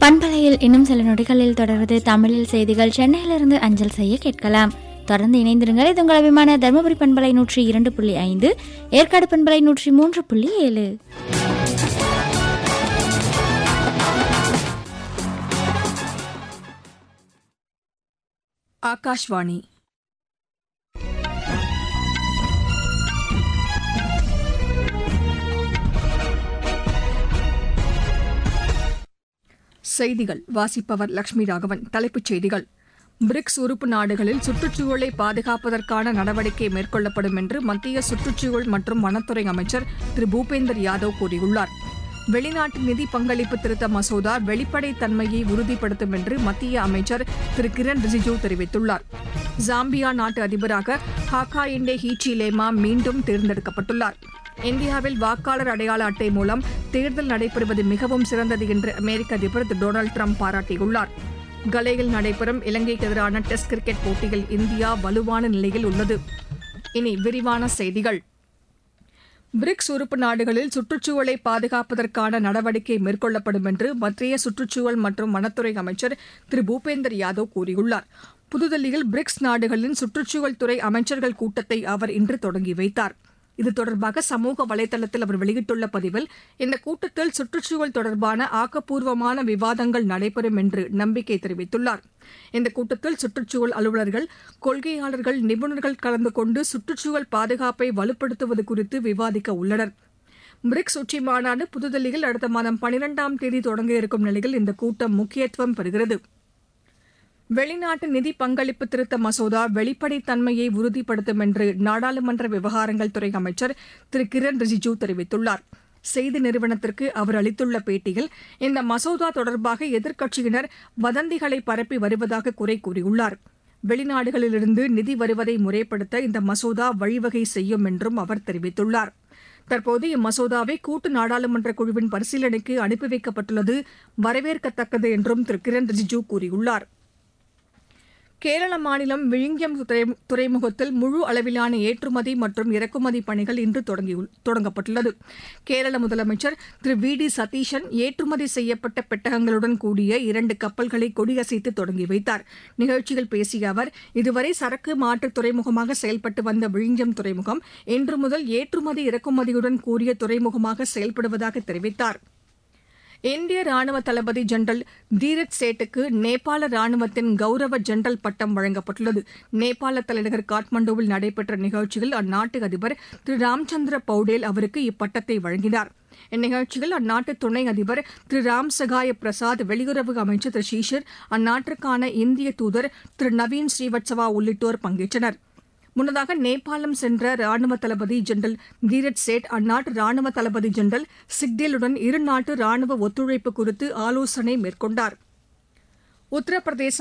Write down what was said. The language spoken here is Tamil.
பண்பலையில் இன்னும் சில நொடிகளில் தொடர்வது தமிழில் செய்திகள் சென்னையிலிருந்து அஞ்சல் செய்ய கேட்கலாம் தொடர்ந்து இணைந்திருங்கள் இது உங்கள் அபிமான தருமபுரி பண்பலை நூற்றி இரண்டு புள்ளி ஐந்து ஏற்காடு பண்பலை நூற்றி மூன்று புள்ளி ஏழு ஆகாஷ்வாணி செய்திகள் வாசிப்பவர் லட்சுமி ராகவன் தலைப்புச் செய்திகள் பிரிக்ஸ் உறுப்பு நாடுகளில் சுற்றுச்சூழலை பாதுகாப்பதற்கான நடவடிக்கை மேற்கொள்ளப்படும் என்று மத்திய சுற்றுச்சூழல் மற்றும் வனத்துறை அமைச்சர் திரு பூபேந்தர் யாதவ் கூறியுள்ளார் வெளிநாட்டு நிதி பங்களிப்பு திருத்த மசோதா வெளிப்படைத் தன்மையை உறுதிப்படுத்தும் என்று மத்திய அமைச்சர் திரு கிரண் ரிஜிஜூ தெரிவித்துள்ளார் ஜாம்பியா நாட்டு அதிபராக ஹாக்கா இண்டே ஹீச்சி லேமா மீண்டும் தேர்ந்தெடுக்கப்பட்டுள்ளார் இந்தியாவில் வாக்காளர் அடையாள அட்டை மூலம் தேர்தல் நடைபெறுவது மிகவும் சிறந்தது என்று அமெரிக்க அதிபர் திரு டொனால்டு ட்ரம்ப் பாராட்டியுள்ளார் கலேயில் நடைபெறும் இலங்கைக்கு எதிரான டெஸ்ட் கிரிக்கெட் போட்டியில் இந்தியா வலுவான நிலையில் உள்ளது இனி விரிவான செய்திகள் பிரிக்ஸ் உறுப்பு நாடுகளில் சுற்றுச்சூழலை பாதுகாப்பதற்கான நடவடிக்கை மேற்கொள்ளப்படும் என்று மத்திய சுற்றுச்சூழல் மற்றும் வனத்துறை அமைச்சர் திரு பூபேந்தர் யாதவ் கூறியுள்ளார் புதுதில்லியில் பிரிக்ஸ் நாடுகளின் சுற்றுச்சூழல் துறை அமைச்சர்கள் கூட்டத்தை அவர் இன்று தொடங்கி வைத்தார் இது தொடர்பாக சமூக வலைதளத்தில் அவர் வெளியிட்டுள்ள பதிவில் இந்த கூட்டத்தில் சுற்றுச்சூழல் தொடர்பான ஆக்கப்பூர்வமான விவாதங்கள் நடைபெறும் என்று நம்பிக்கை தெரிவித்துள்ளார் இந்த கூட்டத்தில் சுற்றுச்சூழல் அலுவலர்கள் கொள்கையாளர்கள் நிபுணர்கள் கலந்து கொண்டு சுற்றுச்சூழல் பாதுகாப்பை வலுப்படுத்துவது குறித்து விவாதிக்க உள்ளனர் பிரிக்ஸ் உச்சி மாநாடு புதுதில்லியில் அடுத்த மாதம் பனிரெண்டாம் தேதி தொடங்க இருக்கும் நிலையில் இந்த கூட்டம் முக்கியத்துவம் பெறுகிறது வெளிநாட்டு நிதி பங்களிப்பு திருத்த மசோதா வெளிப்படைத் தன்மையை உறுதிப்படுத்தும் என்று நாடாளுமன்ற விவகாரங்கள் துறை அமைச்சர் திரு கிரண் ரிஜிஜூ தெரிவித்துள்ளார் செய்தி நிறுவனத்திற்கு அவர் அளித்துள்ள பேட்டியில் இந்த மசோதா தொடர்பாக எதிர்க்கட்சியினர் வதந்திகளை பரப்பி வருவதாக குறை கூறியுள்ளார் வெளிநாடுகளிலிருந்து நிதி வருவதை முறைப்படுத்த இந்த மசோதா வழிவகை செய்யும் என்றும் அவர் தெரிவித்துள்ளார் தற்போது இம்மசோதாவை கூட்டு நாடாளுமன்ற குழுவின் பரிசீலனைக்கு அனுப்பி வைக்கப்பட்டுள்ளது வரவேற்கத்தக்கது என்றும் திரு கிரண் ரிஜிஜூ கூறியுள்ளார் கேரள மாநிலம் விழுங்கியம் துறை- துறைமுகத்தில் முழு அளவிலான ஏற்றுமதி மற்றும் இறக்குமதி பணிகள் இன்று தொடங்கி- தொடங்கப்பட்டுள்ளது கேரள முதலமைச்சர் திரு வி டி சதீஷன் ஏற்றுமதி செய்யப்பட்ட பெட்டகங்களுடன் கூடிய இரண்டு கப்பல்களை கொடியசைத்து தொடங்கி வைத்தார் நிகழ்ச்சியில் பேசிய அவர் இதுவரை சரக்கு மாற்று துறைமுகமாக செயல்பட்டு வந்த விழுங்கியம் துறைமுகம் இன்று முதல் ஏற்றுமதி இறக்குமதியுடன் கூடிய துறைமுகமாக செயல்படுவதாக தெரிவித்தார் இந்திய ராணுவ தளபதி ஜெனரல் தீரத் சேட்டுக்கு நேபாள ராணுவத்தின் கௌரவ ஜெனரல் பட்டம் வழங்கப்பட்டுள்ளது நேபாள தலைநகர் காட்மாண்டுவில் நடைபெற்ற நிகழ்ச்சியில் அந்நாட்டு அதிபர் திரு ராம்சந்திர பௌடேல் அவருக்கு இப்பட்டத்தை வழங்கினார் இந்நிகழ்ச்சியில் அந்நாட்டு துணை அதிபர் திரு ராம் சகாய பிரசாத் வெளியுறவு அமைச்சர் திரு ஷீஷர் அந்நாட்டிற்கான இந்திய தூதர் திரு நவீன் ஸ்ரீவத்சவா உள்ளிட்டோர் பங்கேற்றனர் முன்னதாக நேபாளம் சென்ற ராணுவ தளபதி ஜெனரல் தீரத் சேட் அந்நாட்டு ராணுவ தளபதி ஜெனரல் சிக்டேலுடன் இரு நாட்டு ராணுவ ஒத்துழைப்பு குறித்து ஆலோசனை மேற்கொண்டார் உத்தரப்பிரதேச